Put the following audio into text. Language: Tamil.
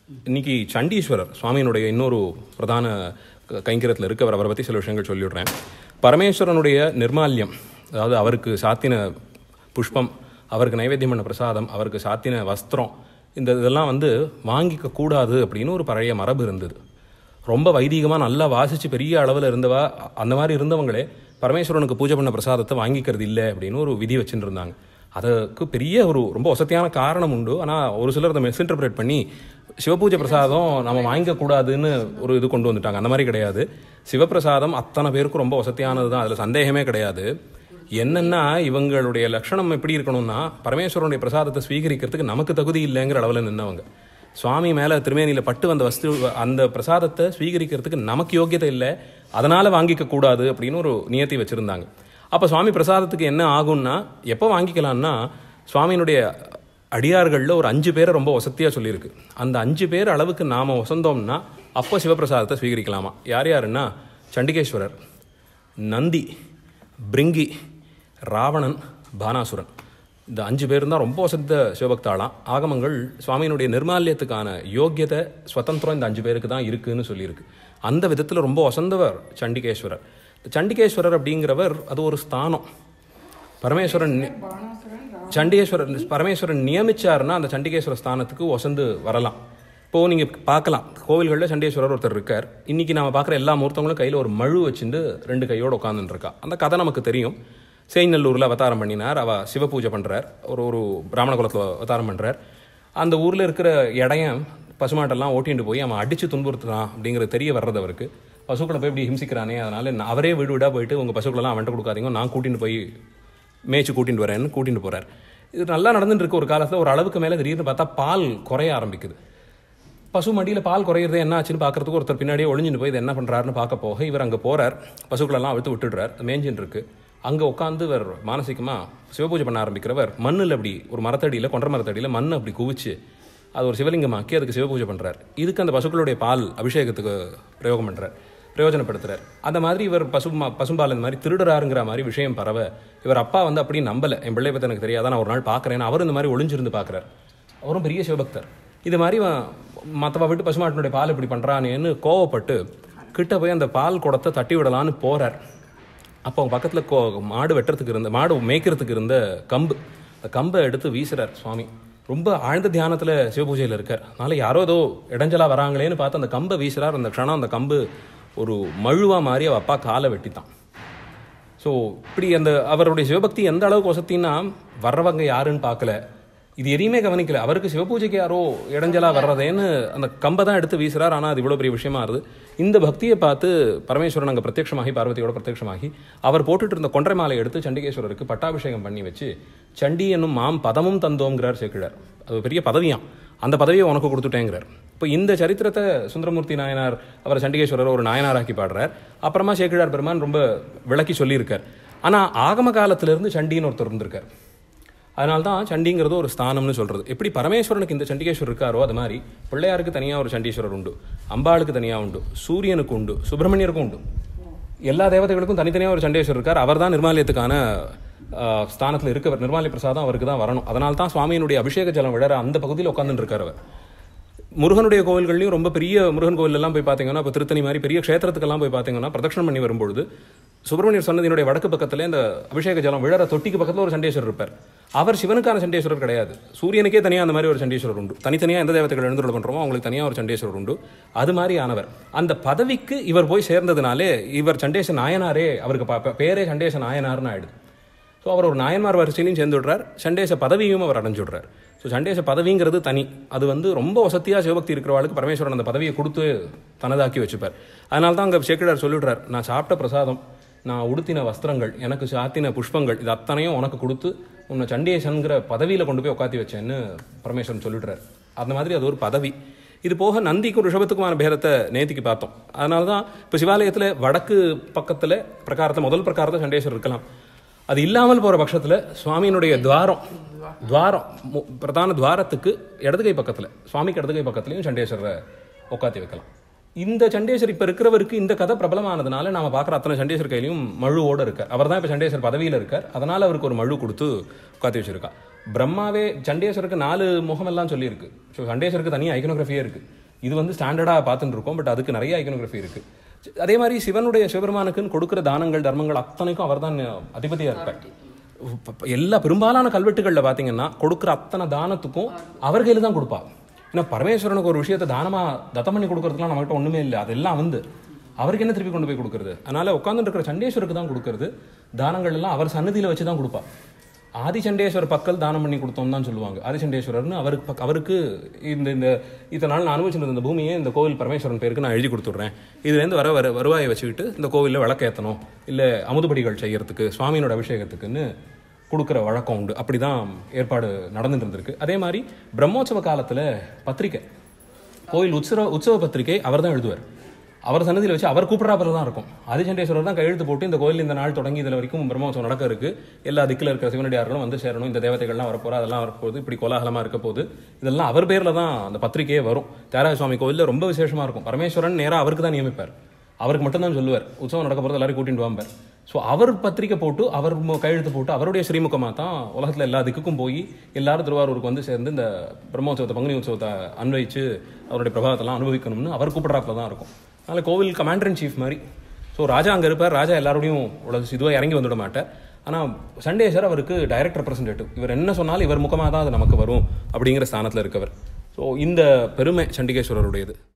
இன்னைக்கு சண்டீஸ்வரர் சுவாமியினுடைய இன்னொரு பிரதான க- கைங்கரியத்தில் இருக்கவர் அவரை பற்றி சில விஷயங்கள் சொல்லிவிடுறேன் பரமேஸ்வரனுடைய நிர்மால்யம் அதாவது அவருக்கு சாத்தின புஷ்பம் அவருக்கு நைவேத்தியம் பண்ண பிரசாதம் அவருக்கு சாத்தின வஸ்திரம் இந்த இதெல்லாம் வந்து வாங்கிக்க கூடாது அப்படின்னு ஒரு பழைய மரபு இருந்தது ரொம்ப வைதீகமாக நல்லா வாசித்து பெரிய அளவில் இருந்தவா அந்த மாதிரி இருந்தவங்களே பரமேஸ்வரனுக்கு பூஜை பண்ண பிரசாதத்தை வாங்கிக்கிறது இல்லை அப்படின்னு ஒரு விதி வச்சுட்டு இருந்தாங்க அதுக்கு பெரிய ஒரு ரொம்ப வசதியான காரணம் உண்டு ஆனால் ஒரு சிலர் அதை மிஸ்இன்டர்பிரேட் பண்ணி சிவபூஜை பிரசாதம் நம்ம வாங்கிக்க கூடாதுன்னு ஒரு இது கொண்டு வந்துட்டாங்க அந்த மாதிரி கிடையாது சிவபிரசாதம் அத்தனை பேருக்கும் ரொம்ப வசதியானது தான் அதில் சந்தேகமே கிடையாது என்னன்னா இவங்களுடைய லட்சணம் எப்படி இருக்கணும்னா பரமேஸ்வரனுடைய பிரசாதத்தை ஸ்வீகரிக்கிறதுக்கு நமக்கு தகுதி இல்லைங்கிற அளவில் நின்னவங்க சுவாமி மேலே திருமேனியில் பட்டு வந்த வஸ்து அந்த பிரசாதத்தை ஸ்வீகரிக்கிறதுக்கு நமக்கு யோக்கியதை இல்லை அதனால் வாங்கிக்க கூடாது அப்படின்னு ஒரு நியத்தி வச்சுருந்தாங்க அப்போ சுவாமி பிரசாதத்துக்கு என்ன ஆகும்னா எப்போ வாங்கிக்கலாம்னா சுவாமியினுடைய அடியார்களில் ஒரு அஞ்சு பேரை ரொம்ப வசதியாக சொல்லியிருக்கு அந்த அஞ்சு பேர் அளவுக்கு நாம் வசந்தோம்னா அப்போ சிவபிரசாதத்தை ஸ்வீகரிக்கலாமா யார் யாருன்னா சண்டிகேஸ்வரர் நந்தி பிரிங்கி ராவணன் பானாசுரன் இந்த அஞ்சு பேர் தான் ரொம்ப வசந்த சிவபக்தாளாம் ஆகமங்கள் சுவாமியினுடைய நிர்மால்யத்துக்கான யோக்கியதை சுதந்திரம் இந்த அஞ்சு பேருக்கு தான் இருக்குன்னு சொல்லியிருக்கு அந்த விதத்தில் ரொம்ப வசந்தவர் சண்டிகேஸ்வரர் இந்த சண்டிகேஸ்வரர் அப்படிங்கிறவர் அது ஒரு ஸ்தானம் பரமேஸ்வரன் நி- சண்டிகேஸ்வரர் பரமேஸ்வரன் நியமிச்சாருன்னா அந்த சண்டிகேஸ்வர ஸ்தானத்துக்கு வசந்து வரலாம் இப்போது நீங்கள் பார்க்கலாம் கோவில்களில் சண்டீஸ்வரர் ஒருத்தர் இருக்கார் இன்றைக்கி நாம பார்க்குற எல்லா மூர்த்தங்களும் கையில் ஒரு மழு வச்சுட்டு ரெண்டு கையோடு உட்காந்துட்டு இருக்கா அந்த கதை நமக்கு தெரியும் சேய்நல்லூரில் அவதாரம் பண்ணினார் அவ சிவ பூஜை பண்ணுறார் ஒரு ஒரு பிராமண குலத்தில் அவதாரம் பண்ணுறார் அந்த ஊரில் இருக்கிற இடையம் பசுமாட்டெல்லாம் ஓட்டிட்டு போய் அவன் அடித்து துன்புறுத்துறான் அப்படிங்கிறது தெரிய வர்றது அவருக்கு பசுக்களை போய் இப்படி ஹிம்சிக்கிறானே அதனால நான் அவரே வீடு வீடாக போயிட்டு உங்கள் பசுக்களெல்லாம் அவன்கிட்ட கொடுக்காதீங்க நான் கூட்டிட்டு போய் மேய்ச்சி கூட்டிட்டு வரேன்னு கூட்டிட்டு போறார் இது நல்லா நடந்துட்டு இருக்க ஒரு காலத்தில் ஒரு அளவுக்கு மேலே திடீர்னு பார்த்தா பால் குறைய ஆரம்பிக்குது பசு மடியில் பால் குறையிறது என்ன ஆச்சுன்னு பார்க்கறதுக்கு ஒருத்தர் பின்னாடியே ஒளிஞ்சுட்டு போய் இது என்ன பண்ணுறாருன்னு பார்க்க போக இவர் அங்கே போறார் பசுக்களெல்லாம் அழுத்து விட்டுடுறார் மேஞ்சின்னு இருக்கு அங்கே உட்காந்து இவர் மானசிகமாக சிவபூஜை பண்ண ஆரம்பிக்கிறவர் மண்ணில் அப்படி ஒரு மரத்தடியில் கொன்ற மரத்தடியில் மண் அப்படி குவிச்சு அது ஒரு சிவலிங்கமாக்கி அதுக்கு சிவபூஜை பண்ணுறார் இதுக்கு அந்த பசுக்களுடைய பால் அபிஷேகத்துக்கு பிரயோகம் பண்ணுறார் பிரயோஜனப்படுத்துறார் அந்த மாதிரி இவர் பசு பசும்பால் இந்த மாதிரி திருடுறாருங்கிற மாதிரி விஷயம் பரவ இவர் அப்பா வந்து அப்படி நம்பல என் பிள்ளை பற்றி எனக்கு தெரியாதான் நான் ஒரு நாள் பார்க்குறேன் அவர் இந்த மாதிரி ஒளிஞ்சிருந்து பார்க்குறார் அவரும் பெரிய சிவபக்தர் இது மாதிரி மற்றவ விட்டு பசுமாட்டினுடைய பால் இப்படி பண்ணுறானேன்னு கோவப்பட்டு கிட்ட போய் அந்த பால் குடத்தை தட்டி விடலான்னு போறார் அப்போ அவங்க பக்கத்தில் கோ மாடு வெட்டுறதுக்கு இருந்த மாடு மேய்க்கிறதுக்கு இருந்த கம்பு அந்த கம்பை எடுத்து வீசுறார் சுவாமி ரொம்ப ஆழ்ந்த தியானத்தில் சிவபூஜையில் இருக்கார் அதனால யாரோ ஏதோ இடைஞ்சலா வராங்களேன்னு பார்த்து அந்த கம்பை வீசுறார் அந்த க்ஷணம் அந்த கம்பு ஒரு மழுவா மாதிரி அவ அப்பா காலை வெட்டித்தான் ஸோ இப்படி அந்த அவருடைய சிவபக்தி எந்த அளவுக்கு வசத்தின்னா வர்றவங்க யாருன்னு பார்க்கல இது எதையுமே கவனிக்கல அவருக்கு சிவபூஜைக்கு யாரோ இடைஞ்சலா வர்றதேன்னு அந்த கம்பை தான் எடுத்து வீசுறார் ஆனால் அது இவ்வளோ பெரிய விஷயமா இருது இந்த பக்தியை பார்த்து பரமேஸ்வரன் அங்கே பிரத்யட்சமாகி பார்வதியோட பிரத்யட்சமாகி அவர் போட்டுட்டு இருந்த கொன்றை மாலை எடுத்து சண்டிகேஸ்வரருக்கு பட்டாபிஷேகம் பண்ணி வச்சு சண்டி என்னும் மாம் பதமும் தந்தோங்கிறார் சேக்கிழார் அது ஒரு பெரிய பதவியாம் அந்த பதவியை உனக்கு கொடுத்துட்டேங்கிறார் இப்போ இந்த சரித்திரத்தை சுந்தரமூர்த்தி நாயனார் அவர் சண்டிகேஸ்வரர் ஒரு நாயனாராக்கி பாடுறார் அப்புறமா சேக்கிழார் பெருமான் ரொம்ப விளக்கி சொல்லியிருக்கார் ஆனால் ஆகம காலத்திலிருந்து சண்டின்னு ஒருத்தர் இருந்திருக்கார் அதனால தான் சண்டிங்கிறது ஒரு ஸ்தானம்னு சொல்றது எப்படி பரமேஸ்வரனுக்கு இந்த சண்டிகேஸ்வரர் இருக்காரோ அது மாதிரி பிள்ளையாருக்கு தனியாக ஒரு சண்டீஸ்வரர் உண்டு அம்பாளுக்கு தனியாக உண்டு சூரியனுக்கு உண்டு சுப்பிரமணியருக்கும் உண்டு எல்லா தேவதைகளுக்கும் தனித்தனியாக ஒரு சண்டேஸ்வரர் இருக்கார் அவர் தான் நிர்மாலயத்துக்கான ஸ்தானத்தில் இருக்கவர் நிர்மாலய பிரசாதம் அவருக்கு தான் வரணும் அதனால தான் சுவாமியினுடைய அபிஷேக ஜலம் விழற அந்த பகுதியில் உட்காந்துட்டு இருக்கார் அவர் முருகனுடைய கோவில்கள்லையும் ரொம்ப பெரிய முருகன் கோவில் எல்லாம் போய் பார்த்தீங்கன்னா இப்போ திருத்தணி மாதிரி பெரிய க்ஷேத்திரத்துக்கெல்லாம் போய் பார்த்தீங்கன்னா பிரதட்சணம் பண்ணி வரும்பொழுது சுப்பிரமணியர் சன்னதியினுடைய வடக்கு பக்கத்துல இந்த அபிஷேக ஜலம் விழற தொட்டிக்கு பக்கத்தில் ஒரு சண்டேஸ்வரர் இருப்பார் அவர் சிவனுக்கான சண்டேஸ்வரர் கிடையாது சூரியனுக்கே தனியாக அந்த மாதிரி ஒரு சண்டேஸ்வரர் உண்டு தனித்தனியாக எந்த தேவதைகள் எழுந்துள்ள பண்ணுறோமோ அவங்களுக்கு தனியாக ஒரு சண்டேஸ்வரர் உண்டு அது மாதிரி ஆனவர் அந்த பதவிக்கு இவர் போய் சேர்ந்ததுனாலே இவர் சண்டேச நாயனாரே அவருக்கு ப- பேரே சண்டேச நாயனார்னு ஆயிடுது ஸோ அவர் ஒரு நாயன்மார் வரிசையிலையும் சேர்ந்து விடுறார் சண்டேச பதவியும் அவர் அடைஞ்சு விடுறார் ஸோ சண்டேச பதவிங்கிறது தனி அது வந்து ரொம்ப வசதியாக சிவபக்தி இருக்கிறவாளுக்கு பரமேஸ்வரன் அந்த பதவியை கொடுத்து தனதாக்கி வச்சுப்பார் அதனால தான் அங்கே சேக்கிழார் சொல்லிவிடுறார் நான் சாப்பிட்ட பிரசாதம் நான் உடுத்தின வஸ்திரங்கள் எனக்கு சாத்தின புஷ்பங்கள் இது அத்தனையும் உனக்கு கொடுத்து உன்னை சண்டேசன்கிற பதவியில் கொண்டு போய் உட்காத்தி வச்சேன்னு பரமேஸ்வரன் சொல்லிடுறார் அந்த மாதிரி அது ஒரு பதவி இது போக நந்திக்கும் ரிஷபத்துக்குமான பேரத்தை நேத்திக்கு பார்த்தோம் அதனால தான் இப்போ சிவாலயத்தில் வடக்கு பக்கத்தில் பிரகாரத்தில் முதல் பிரகாரத்தில் சண்டேஸ்வரர் இருக்கலாம் அது இல்லாமல் போகிற பட்சத்தில் சுவாமியினுடைய துவாரம் துவாரம் மு- பிரதான துவாரத்துக்கு இடதுகை பக்கத்தில் சுவாமிக்கு இடதுகை பக்கத்துலையும் சண்டேஸ்வரரை உட்காத்தி வைக்கலாம் இந்த சண்டேஸ்வர் இப்போ இருக்கிறவருக்கு இந்த கதை பிரபலமானதுனால நாம பார்க்குற அத்தனை சண்டேஸ்வர் கையிலையும் மழுவோட இருக்கார் அவர் தான் இப்போ சண்டேஸ்வர் பதவியில் இருக்கார் அதனால அவருக்கு ஒரு மழு கொடுத்து உட்காத்தி வச்சிருக்கா பிரம்மாவே சண்டேஸ்வருக்கு நாலு முகமெல்லாம் சொல்லியிருக்கு ஸோ சண்டேஸ்வருக்கு தனி ஐக்கனோகிராஃபியே இருக்கு இது வந்து ஸ்டாண்டர்டாக பார்த்துட்டு இருக்கோம் பட் அதுக்கு நிறைய ஐக்கனோகிராஃபி இருக்கு அதே மாதிரி சிவனுடைய சிவபெருமானுக்குன்னு கொடுக்குற தானங்கள் தர்மங்கள் அத்தனைக்கும் அவர் தான் அதிபதியாக இருப்பார் ப- ப- எல்லா பெரும்பாலான கல்வெட்டுகளில் பார்த்தீங்கன்னா கொடுக்குற அத்தனை தானத்துக்கும் அவர் கையில் தான் கொடுப்பா ஏன்னா பரமேஸ்வரனுக்கு ஒரு விஷயத்தை தானமாக தத்தம் பண்ணி கொடுக்கறதுலாம் நம்மகிட்ட ஒன்றுமே இல்லை அதெல்லாம் வந்து அவருக்கு என்ன திருப்பி கொண்டு போய் கொடுக்கறது அதனால உட்காந்துட்டு இருக்கிற சண்டேஸ்வருக்கு தான் கொடுக்கறது தானங்கள் எல்லாம் அவர் சன்னதியில் வச்சு தான் கொடுப்பா ஆதிசண்டேஸ்வர் பக்கல் தானம் பண்ணி கொடுத்தோம் தான் சொல்லுவாங்க ஆதிசண்டேஸ்வரர்னு அவருக்கு பக்க- அவருக்கு இந்த இந்த இத்தனை நாள் நான் அனுபவிச்சிருந்த இந்த பூமியை இந்த கோவில் பரமேஸ்வரன் பேருக்கு நான் எழுதி கொடுத்துட்றேன் இதுலேருந்து வர வர வருவாயை வச்சுக்கிட்டு இந்த கோவிலில் விளக்கேற்றணும் இல்லை அமுதுபடிகள் செய்யறதுக்கு சுவாமியோட அபிஷேகத்துக்குன்னு கொடுக்குற வழக்கம் உண்டு அப்படிதான் ஏற்பாடு நடந்துட்டு இருந்திருக்கு அதே மாதிரி பிரம்மோற்சவ காலத்தில் பத்திரிக்கை கோயில் உற்சவ உற்சவ பத்திரிக்கை அவர் தான் எழுதுவார் அவர் சன்னதியில் வச்சு அவர் கூப்பிட்றாப்புல தான் இருக்கும் ஆதிசண்டேஸ்வரர் தான் கையெழுத்து போட்டு இந்த கோயில் இந்த நாள் தொடங்கி இதில் வரைக்கும் பிரம்மோற்சவம் நடக்க இருக்கு எல்லா திக்கில் இருக்கிற சிவனடியார்களும் வந்து சேரணும் இந்த தேவதைகள்லாம் வரப்போறா அதெல்லாம் வரப்போகுது இப்படி கோலாகலமாக இருக்க போகுது இதெல்லாம் அவர் பேரில் தான் அந்த பத்திரிக்கையே வரும் தியாகராஜ சுவாமி கோயிலில் ரொம்ப விசேஷமாக இருக்கும் பரமேஸ்வரன் நேராக அவருக்கு தான் நியமிப்பார் அவருக்கு மட்டும்தான் சொல்லுவார் உற்சவம் நடக்க போகிறது எல்லாரும் கூட்டிட்டு வாம்பார் ஸோ அவர் பத்திரிக்கை போட்டு அவர் மு- கையெழுத்து போட்டு அவருடைய ஸ்ரீமுகமாக தான் உலகத்தில் எல்லா திக்குக்கும் போய் எல்லாரும் திருவாரூருக்கு வந்து சேர்ந்து இந்த பிரம்மோற்சவத்தை பங்குனி உற்சவத்தை அன்வைச்சு அவருடைய பிரபாவத்தெல்லாம் அனுபவிக்கணும்னு அவர் கூப்பிட்றாப்புல தான் இருக்கும் அதனால் கோவில் கமாண்டர் இன் சீஃப் மாதிரி ஸோ ராஜா அங்கே இருப்பார் ராஜா எல்லாரோடையும் உலக இதுவாக இறங்கி வந்துட மாட்டார் ஆனால் சண்டேஸ்வர் அவருக்கு டைரக்ட் ரெப்ரசன்டேட்டிவ் இவர் என்ன சொன்னாலும் இவர் முகமாக தான் அது நமக்கு வரும் அப்படிங்கிற ஸ்தானத்தில் இருக்கவர் ஸோ இந்த பெருமை சண்டிகேஸ்வரருடையது